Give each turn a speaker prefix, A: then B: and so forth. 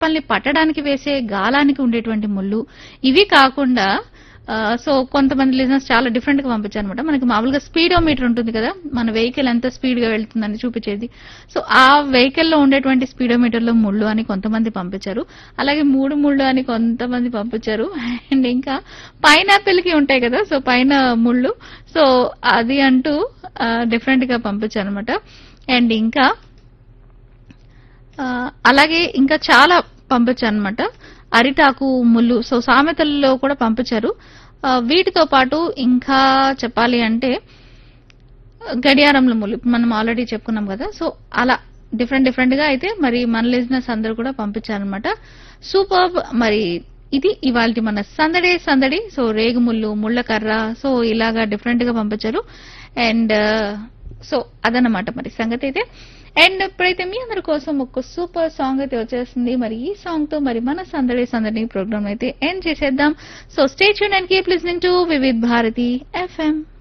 A: చేపల్ని పట్టడానికి వేసే గాలానికి ఉండేటువంటి ముళ్ళు ఇవి కాకుండా ఆ, సో కొంతమంది లిజనర్స్ చాలా డిఫరెంట్ గా పంపించారు అనమాట మనకి మామూలుగా స్పీడోమీటర్ ఉంటుంది కదా మన వెహికల్ ఎంత స్పీడ్ గా వెళ్తుందని చూపించేది సో ఆ వెహికల్ లో ఉండేటువంటి స్పీడోమీటర్ లో ముళ్ళు అని కొంతమంది పంపించారు అలాగే మూడు ముళ్ళు అని కొంతమంది పంపించారు అండ్ ఇంకా పైనాపిల్ కి ఉంటాయి కదా సో పైన ముళ్ళు సో అది అంటూ డిఫరెంట్ గా పంపించారు అనమాట అండ్ ఇంకా ఆ, అలాగే ఇంకా చాలా పంపించారు అనమాట అరిటాకు ముళ్ళు సో సామెతల్లో కూడా పంపించారు ఆ, వీటితో పాటు ఇంకా చెప్పాలి అంటే గడియారంలో ముళ్ళు మనం ఆల్రెడీ చెప్పుకున్నాం కదా సో అలా డిఫరెంట్ డిఫరెంట్ గా అయితే మరి మన లిజినెస్ అందరూ కూడా పంపించారనమాట సూపర్ మరి ఇది ఇవాళ మన సందడే సందడి సో రేగుముళ్ళు ముళ్ళ కర్ర సో ఇలాగా డిఫరెంట్ గా పంపించారు అండ్ సో అదనమాట మరి సంగతి అయితే అండ్ ఇప్పుడైతే మీ అందరి కోసం ఒక సూపర్ సాంగ్ అయితే వచ్చేస్తుంది మరి ఈ సాంగ్ తో మరి మన సందడి సందడి ప్రోగ్రామ్ అయితే ఎండ్ చేసేద్దాం so stay tuned and keep listening to Vividh Bharati FM